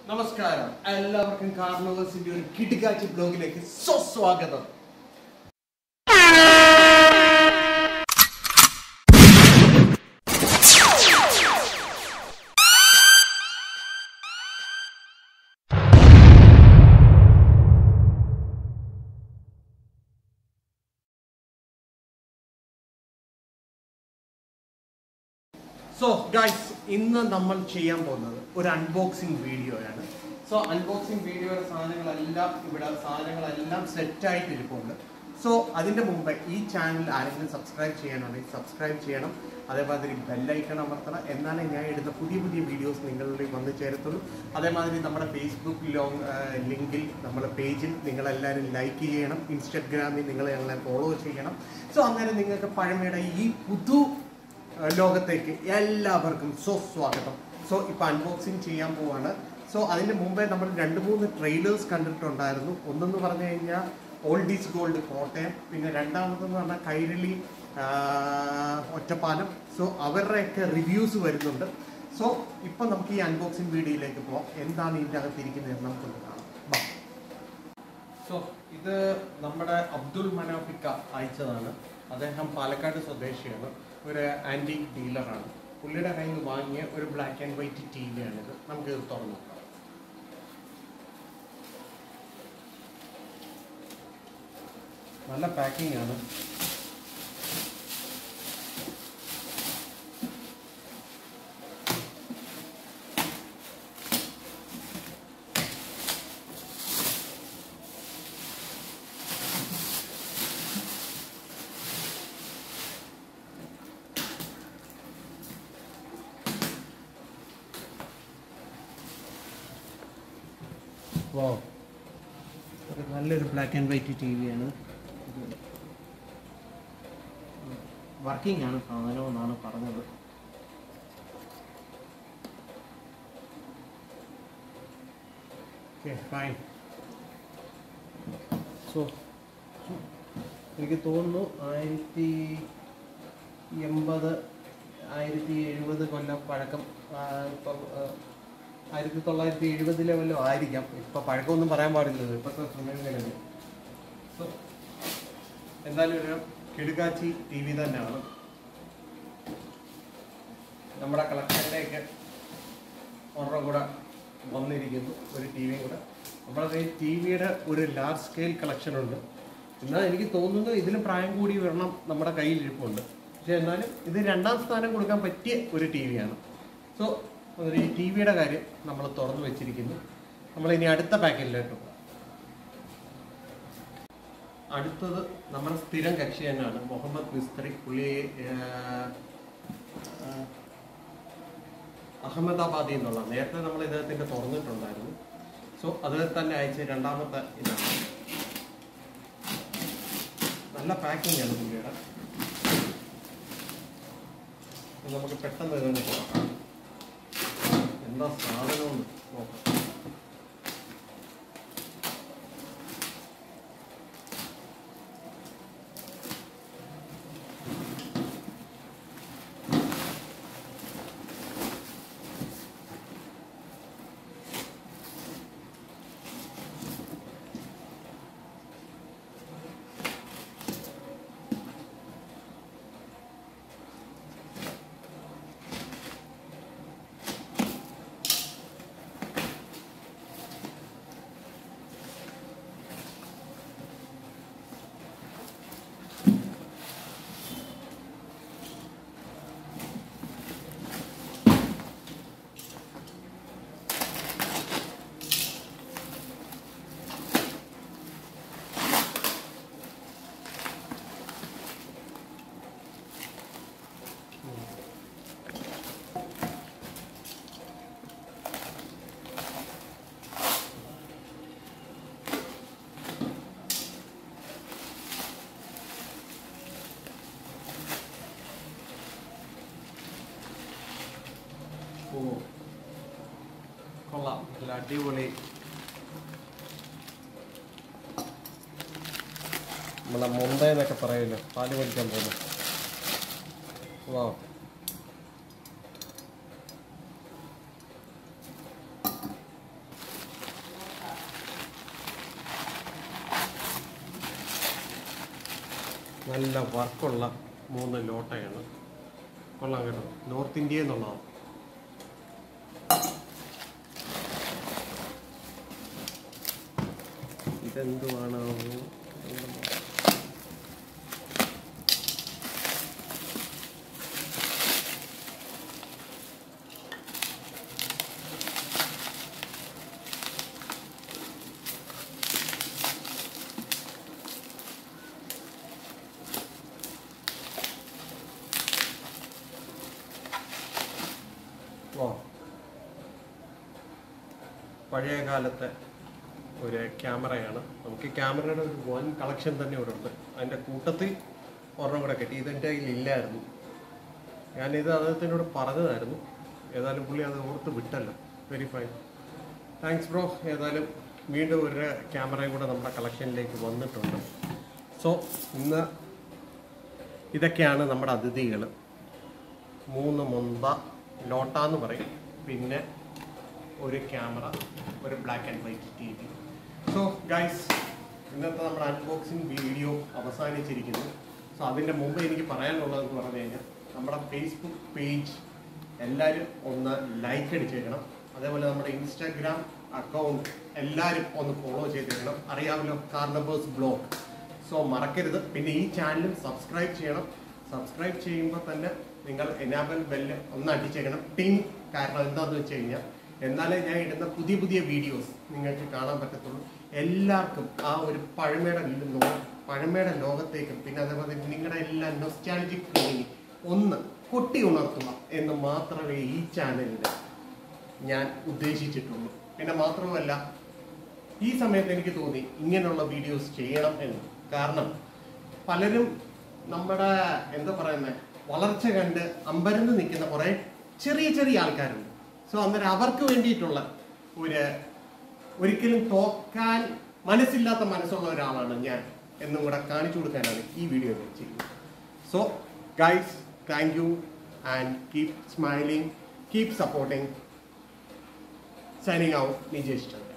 നമസ്കാരം എല്ലാവർക്കും കാർണവേഴ്സിന്റെ ഒരു കിടുകാച്ചി ബ്ലോഗിലേക്ക് സ്വസ്വാഗതം സോ ഗൈസ് ഇന്ന് നമ്മൾ ചെയ്യാൻ പോകുന്നത് ഒരു അൺബോക്സിംഗ് വീഡിയോയാണ് സോ അൺബോക്സിംഗ് വീഡിയോയുടെ സാധനങ്ങളെല്ലാം ഇവിടെ സാധനങ്ങളെല്ലാം സെറ്റ് ആയിട്ട് ഇരിപ്പുണ്ട് സോ അതിന്റെ മുമ്പ് ഈ ചാനൽ ആരെങ്കിലും സബ്സ്ക്രൈബ് ചെയ്യാനുണ്ടെങ്കിൽ സബ്സ്ക്രൈബ് ചെയ്യണം അതേമാതിരി ബെല്ലൈക്കൺ അമർത്തണം എന്നാലേ ഞാൻ ഇടുന്ന പുതിയ പുതിയ വീഡിയോസ് നിങ്ങളിൽ വന്നു ചേരത്തുള്ളൂ അതേമാതിരി നമ്മുടെ ഫേസ്ബുക്ക് ലോങ് ലിങ്കിൽ നമ്മുടെ പേജിൽ നിങ്ങളെല്ലാവരും ലൈക്ക് ചെയ്യണം ഇൻസ്റ്റഗ്രാമിൽ നിങ്ങൾ ഞങ്ങളെ ഫോളോ ചെയ്യണം സോ അന്നേരം നിങ്ങൾക്ക് പഴമയുടെ ഈ പുതു ഏഹ് ലോകത്തേക്ക് എല്ലാവർക്കും സ്വസ്വാഗതം സോ ഇപ്പൊ അൺബോക്സിങ് ചെയ്യാൻ പോവാണ് സോ അതിന് മുമ്പേ നമ്മൾ രണ്ട് മൂന്ന് ട്രെയിലേഴ്സ് കണ്ടിട്ടുണ്ടായിരുന്നു ഒന്നെന്ന് പറഞ്ഞു കഴിഞ്ഞാൽ ഓൾഡ് ഈസ് ഗോൾഡ് കോട്ടയം പിന്നെ രണ്ടാമതെന്ന് പറഞ്ഞാൽ കൈരളി ആഹ്, ഒറ്റപ്പാലം സോ അവരുടെയൊക്കെ റിവ്യൂസ് വരുന്നുണ്ട് സോ ഇപ്പൊ നമുക്ക് ഈ അൺബോക്സിംഗ് വീഡിയോയിലേക്ക് പോവാം എന്താണ് ഇതിൻ്റെ അകത്തിരിക്കുന്നത് നമുക്കൊന്ന് കാണാം ബാ സോ ഇത് നമ്മുടെ അബ്ദുൾ മനാഫിക്ക അയച്ചതാണ് അദ്ദേഹം പാലക്കാട് സ്വദേശിയാണ് ഒരു ആന്റി ഡീലറാണ് പുള്ളിയുടെ കയ്യിൽ നിന്ന് വാങ്ങിയ ഒരു ബ്ലാക്ക് ആൻഡ് വൈറ്റ് ടി വിയാണിത് നമുക്ക് ഇത് തുറന്നു നോക്കാം നല്ല പാക്കിംഗ് ആണ് വോ ഒരു നല്ലൊരു ബ്ലാക്ക് ആൻഡ് വൈറ്റ് ടി വിയാണ് വർക്കിംഗ് ആണ് സാധനം എന്നാണ് പറഞ്ഞത് ഫൈൻ സോ എനിക്ക് തോന്നുന്നു ആയിരത്തി എൺപത് ആയിരത്തി എഴുപത് കൊല്ലം പഴക്കം ആ, ഇപ്പം ആ, ആയിരത്തി തൊള്ളായിരത്തി എഴുപതിലെ വല്ലതും ആയിരിക്കാം ഇപ്പൊ പഴക്കമൊന്നും പറയാൻ പാടില്ലല്ലോ ഇപ്പോഴത്തെ സമയങ്ങളിൽ സോ എന്തായാലും ഒരു കിടുകാച്ചി ടി വി തന്നെയാണ് നമ്മുടെ കളക്ഷനിലേക്ക് ഒരെണ്ണം കൂടെ വന്നിരിക്കുന്നു ഒരു ടി വിയും കൂടെ നമ്മുടെ കയ്യിൽ ടി വിയുടെ ഒരു ലാർജ് സ്കെയിൽ കളക്ഷൻ ഉണ്ട് എന്നാൽ എനിക്ക് തോന്നുന്നു ഇതിലും പ്രായം കൂടി വരണം നമ്മുടെ കയ്യിൽ ഇരിപ്പുണ്ട് പക്ഷെ എന്നാലും ഇത് രണ്ടാം സ്ഥാനം കൊടുക്കാൻ പറ്റിയ ഒരു ടി വിയാണ് സോ ഈ ടി വിയുടെ കാര്യം നമ്മൾ തുറന്നു വെച്ചിരിക്കുന്നു നമ്മൾ ഇനി അടുത്ത പാക്കറ്റിലോട്ട് പോകാം അടുത്തത് നമ്മുടെ സ്ഥിരം കക്ഷി തന്നെയാണ് മുഹമ്മദ് മിസ്ത്രി പുള്ളി ഏർ, ഏർ, അഹമ്മദാബാദിൽ നിന്നുള്ള നേരത്തെ നമ്മൾ ഇദ്ദേഹത്തിന്റെ തുറന്നിട്ടുണ്ടായിരുന്നു സോ അത് തന്നെ അയച്ച രണ്ടാമത്തെ ഇതാണ് നല്ല പാക്കിംഗ് ആണ് പുള്ളിയുടെ ഇത് നമുക്ക് പെട്ടെന്ന് ഇതൊന്ന് നോക്കാം എന്താ സാധനം നോക്കാം ഓ കൊള്ളാം നല്ല അടിപൊളി നമ്മളെ മുണ്ട എന്നൊക്കെ പറയുമല്ലോ പാല് പഠിക്കാൻ പോകുന്നു വാ നല്ല വർക്കുള്ള മൂന്ന് ലോട്ടയാണ് കൊള്ളാം കേട്ടോ നോർത്ത് ഇന്ത്യ എന്നുള്ളതാണ് ഇതെന്തുവാണോ ഓ പഴയ കാലത്തെ ഒരു ക്യാമറയാണ് നമുക്ക് ക്യാമറയുടെ ഒരു വൻ കളക്ഷൻ തന്നെ ഇവിടെ ഉണ്ട് അതിൻ്റെ കൂട്ടത്തിൽ ഒരെണ്ണം കൂടെ കിട്ടി ഇതെൻ്റെ കയ്യിൽ ഇല്ലായിരുന്നു ഞാനിത് അദ്ദേഹത്തിനോട് പറഞ്ഞതായിരുന്നു ഏതായാലും പുള്ളി അത് ഓർത്ത് വിട്ടല്ലോ വെരി ഫൈൻ താങ്ക്സ് ബ്രോ ഏതായാലും വീണ്ടും ഒരു ക്യാമറയും കൂടെ നമ്മുടെ കളക്ഷനിലേക്ക് വന്നിട്ടുണ്ട് സോ ഇന്ന് ഇതൊക്കെയാണ് നമ്മുടെ അതിഥികൾ മൂന്ന് മൊന്ത ലോട്ട എന്ന് പറയും പിന്നെ ഒരു ക്യാമറ ഒരു black and white TV so guys ഇന്നത്തെ നമ്മുടെ അൺബോക്സിങ് വീഡിയോ അവസാനിച്ചിരിക്കുന്നു സോ അതിൻ്റെ മുമ്പ് എനിക്ക് പറയാനുള്ളതെന്ന് പറഞ്ഞു കഴിഞ്ഞാൽ നമ്മുടെ ഫേസ്ബുക്ക് പേജ് എല്ലാവരും ഒന്ന് ലൈക്ക് അടിച്ചേക്കണം അതേപോലെ നമ്മുടെ ഇൻസ്റ്റാഗ്രാം അക്കൗണ്ട് എല്ലാവരും ഒന്ന് ഫോളോ ചെയ്തേക്കണം അറിയാമല്ലോ കാർണബേഴ്സ് ബ്ലോഗ് സോ മറക്കരുത് പിന്നെ ഈ ചാനലും സബ്സ്ക്രൈബ് ചെയ്യണം സബ്സ്ക്രൈബ് ചെയ്യുമ്പോൾ തന്നെ നിങ്ങൾ എനാബൽ ബെല്ല് ഒന്ന് അടിച്ചേക്കണം ടിങ് കാരണം എന്താണെന്ന് വെച്ച് കഴിഞ്ഞാൽ എന്നാലേ ഞാൻ ഇടുന്ന പുതിയ പുതിയ വീഡിയോസ് നിങ്ങൾക്ക് കാണാൻ പറ്റത്തുള്ളൂ എല്ലാവർക്കും ആ ഒരു പഴമയുടെ ലോ പഴമയുടെ ലോകത്തേക്കും പിന്നെ അതേപോലെ നിങ്ങളുടെ എല്ലാ നൊസ്റ്റാലജിക് ഫീലിംഗ് ഒന്ന് കൊട്ടി ഉണർത്തുക എന്ന് മാത്രമേ ഈ ചാനലിൽ ഞാൻ ഉദ്ദേശിച്ചിട്ടുള്ളൂ പിന്നെ മാത്രമല്ല ഈ സമയത്ത് എനിക്ക് തോന്നി ഇങ്ങനെയുള്ള വീഡിയോസ് ചെയ്യണം എന്ന് കാരണം പലരും നമ്മുടെ എന്താ പറയുന്നത് വളർച്ച കണ്ട് അമ്പരന്ന് നിൽക്കുന്ന കുറെ ചെറിയ ചെറിയ ആൾക്കാരുണ്ട് സോ അന്നേരം അവർക്ക് വേണ്ടിയിട്ടുള്ള ഒരു ഒരിക്കലും തോക്കാൻ മനസ്സില്ലാത്ത മനസ്സുള്ള ഒരാളാണ് ഞാൻ എന്നും കൂടെ കാണിച്ചു കൊടുക്കാനാണ് ഈ വീഡിയോ ഞാൻ ചെയ്യുന്നത് so guys thank you and keep smiling keep supporting signing out Nijesh Chandra